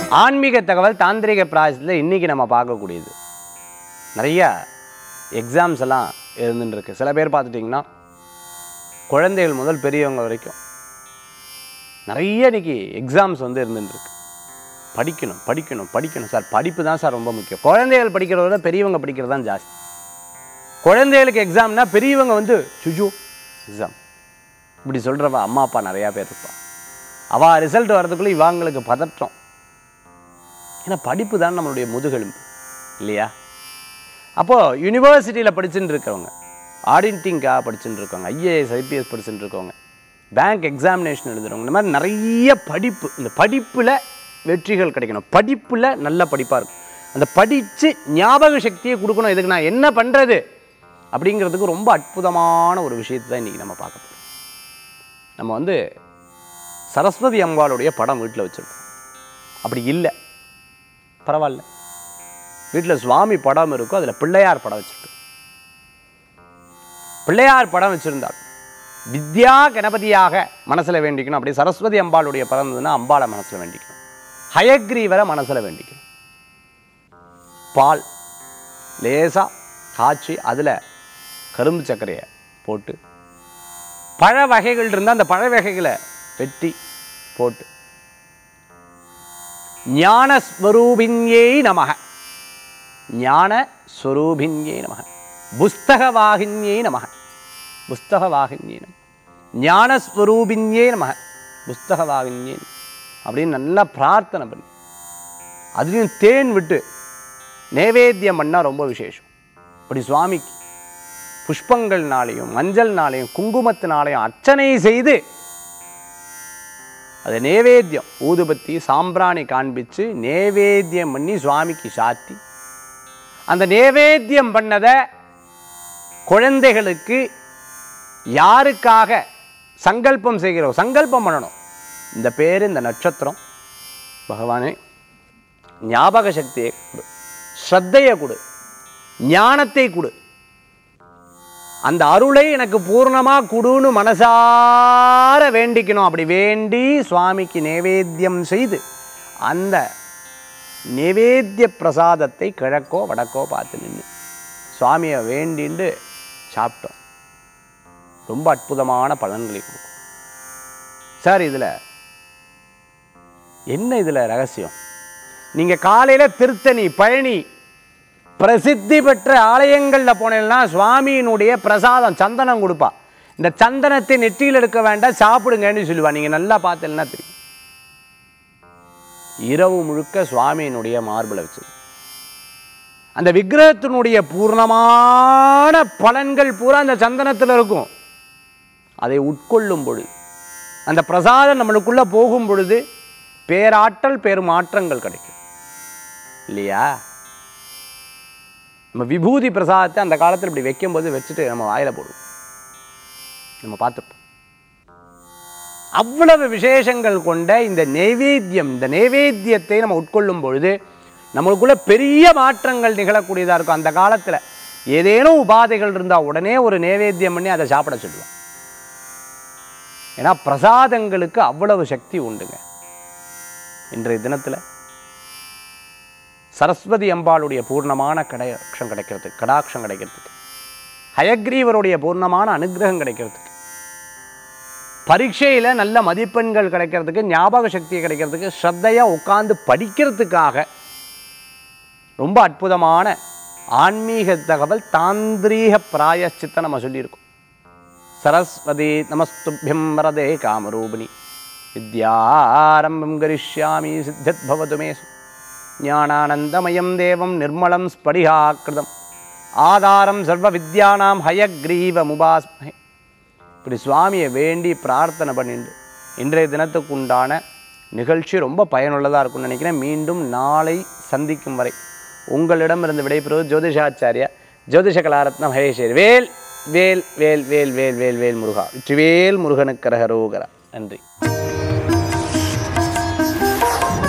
ஆன்மீக தகவல் தாந்திரிக பிராயசத்தில் இன்றைக்கி நம்ம பார்க்கக்கூடியது நிறைய எக்ஸாம்ஸ் எல்லாம் இருந்துட்டு இருக்கு சில பேர் பார்த்துட்டிங்கன்னா குழந்தைகள் முதல் பெரியவங்க வரைக்கும் நிறைய இன்னைக்கு எக்ஸாம்ஸ் வந்து இருந்துட்டு இருக்கு படிக்கணும் படிக்கணும் படிக்கணும் சார் படிப்பு தான் சார் ரொம்ப முக்கியம் குழந்தைகள் படிக்கிறத விட பெரியவங்க படிக்கிறது தான் ஜாஸ்தி குழந்தைகளுக்கு எக்ஸாம்னா பெரியவங்க வந்து சுஜு எக்ஸாம் இப்படி சொல்கிறவ அம்மா அப்பா நிறையா பேர் இருப்பா அவள் ரிசல்ட் வரதுக்குள்ளே இவங்களுக்கு பதற்றம் ஏன்னா படிப்பு தான் நம்மளுடைய முதுகெலும்பு இல்லையா அப்போது யூனிவர்சிட்டியில் படிச்சுட்டு இருக்கவங்க ஆடிட்டிங்காக படிச்சுட்டு இருக்கவங்க ஐஏஎஸ் ஐபிஎஸ் படிச்சுட்டு இருக்கவங்க பேங்க் எக்ஸாமினேஷன் எழுதுறவங்க இந்த மாதிரி நிறைய படிப்பு இந்த படிப்பில் வெற்றிகள் கிடைக்கணும் படிப்பில் நல்ல படிப்பாக இருக்கும் அந்த படித்து ஞாபக சக்தியை கொடுக்கணும் இதுக்கு நான் என்ன பண்ணுறது அப்படிங்கிறதுக்கு ரொம்ப அற்புதமான ஒரு விஷயத்தை தான் இன்றைக்கி நம்ம பார்க்க போகிறோம் நம்ம வந்து சரஸ்வதி அம்பாளுடைய படம் வீட்டில் வச்சுருக்கோம் அப்படி இல்லை பரவாயில்ல வீட்டில் சுவாமி படம் இருக்கும் அதில் பிள்ளையார் படம் வச்சுருக்கு பிள்ளையார் படம் வச்சுருந்தால் வித்யா கணபதியாக மனசில் வேண்டிக்கணும் அப்படி சரஸ்வதி அம்பாளுடைய படம் இருந்ததுன்னா அம்பாளை மனசில் வேண்டிக்கணும் ஹயக்ரீவரை மனசில் வேண்டிக்கணும் பால் லேசாக காய்ச்சி அதில் கரும்பு சர்க்கரையை போட்டு பழ வகைகள் இருந்தால் அந்த பழ வகைகளை வெட்டி போட்டு ஞானஸ்வரூபின்யே நமக ஞானஸ்வரூபின்யே நமக புஸ்தகவாகின்யே நமக புஸ்தகவாகின்யே நம ஞானஸ்வரூபின்யே நமக புஸ்தகவாகின்யே நமக. அப்படின்னு நல்லா பிரார்த்தனை பண்ணி அதுலேயும் தேன் விட்டு நைவேத்தியம் பண்ணால் ரொம்ப விசேஷம் அப்படி சுவாமிக்கு புஷ்பங்கள்னாலையும் மஞ்சள்னாலையும் குங்குமத்தினாலையும் அர்ச்சனை செய்து அது நேவேத்தியம் ஊதுபத்தி சாம்பிராணி காண்பிச்சு நேவேத்தியம் பண்ணி சுவாமிக்கு சாத்தி அந்த நேவேத்தியம் பண்ணதை குழந்தைகளுக்கு யாருக்காக சங்கல்பம் செய்கிறோம் சங்கல்பம் பண்ணணும் இந்த பேர் இந்த நட்சத்திரம் பகவானே ஞாபக சக்தியை கொடு ஸ்ரத்தையை கொடு ஞானத்தை கொடு அந்த அருளை எனக்கு பூர்ணமாக கொடுன்னு மனசார வேண்டிக்கணும் அப்படி வேண்டி சுவாமிக்கு நேவேத்தியம் செய்து அந்த நேவேத்திய பிரசாதத்தை கிழக்கோ வடக்கோ பார்த்து நின்று சுவாமியை வேண்டிண்டு சாப்பிட்டோம் ரொம்ப அற்புதமான பலன்களை கொடுக்கும் சார் இதில் என்ன இதில் ரகசியம் நீங்கள் காலையில் திருத்தணி பழனி பிரசித்தி பெற்ற ஆலயங்களில் போனீங்கன்னா சுவாமியினுடைய பிரசாதம் சந்தனம் கொடுப்பா இந்த சந்தனத்தை நெற்றியில் எடுக்க வேண்டாம் சாப்பிடுங்கன்னு சொல்லுவா நீங்கள் நல்லா பார்த்தீங்கன்னா தெரியும் இரவு முழுக்க சுவாமியினுடைய மார்பில் வச்சது அந்த விக்கிரகத்தினுடைய பூர்ணமான பலன்கள் பூரா அந்த சந்தனத்தில் இருக்கும் அதை உட்கொள்ளும் பொழுது அந்த பிரசாதம் நம்மளுக்குள்ள போகும் பொழுது பேராற்றல் பெருமாற்றங்கள் கிடைக்கும் இல்லையா நம்ம விபூதி பிரசாதத்தை அந்த காலத்தில் இப்படி வைக்கும்போது வச்சுட்டு நம்ம வாயில போடுவோம் நம்ம பார்த்துப்போம் அவ்வளவு விசேஷங்கள் கொண்ட இந்த நைவேத்தியம் இந்த நைவேத்தியத்தை நம்ம உட்கொள்ளும் பொழுது நம்மளுக்குள்ள பெரிய மாற்றங்கள் நிகழக்கூடியதாக இருக்கும் அந்த காலத்தில் ஏதேனும் உபாதைகள் இருந்தால் உடனே ஒரு நைவேத்தியம் பண்ணி அதை சாப்பிட சொல்லுவோம் ஏன்னா பிரசாதங்களுக்கு அவ்வளவு சக்தி உண்டுங்க இன்றைய தினத்தில் சரஸ்வதி அம்பாளுடைய பூர்ணமான கடாட்சம் கிடைக்கிறதுக்கு கடாட்சம் கிடைக்கிறதுக்கு ஹயக்ரீவருடைய பூர்ணமான அனுகிரகம் கிடைக்கிறதுக்கு பரீட்சையில் நல்ல மதிப்பெண்கள் கிடைக்கிறதுக்கு ஞாபக சக்தி கிடைக்கிறதுக்கு ஸ்ரத்தையாக உட்காந்து படிக்கிறதுக்காக ரொம்ப அற்புதமான ஆன்மீக தகவல் தாந்திரீக பிராயச்சித்தை நம்ம சொல்லியிருக்கோம் சரஸ்வதி நமஸ்துபியம் வரதே காமரூபிணி வித்யாரம்பம் கரிஷ்யாமி சித்தத் பவது மேசு ஞானானந்தமயம் தேவம் நிர்மலம் ஸ்படிகாக்கிருதம் ஆதாரம் சர்வ வித்யானாம் ஹயக்ரீவமுபாஸ்மஹே இப்படி சுவாமியை வேண்டி பிரார்த்தனை பண்ணிண்டு இன்றைய தினத்துக்கு உண்டான நிகழ்ச்சி ரொம்ப பயனுள்ளதாக இருக்கும்னு நினைக்கிறேன் மீண்டும் நாளை சந்திக்கும் வரை உங்களிடமிருந்து விடைபெறுவது ஜோதிஷாச்சாரியா ஜோதிஷ கலாரத்னம் ஹரேஷேர் வேல் வேல் வேல் வேல் வேல் வேல் வேல் முருகா வெற்றிவேல் முருகனுக்கு கரகரோகரா நன்றி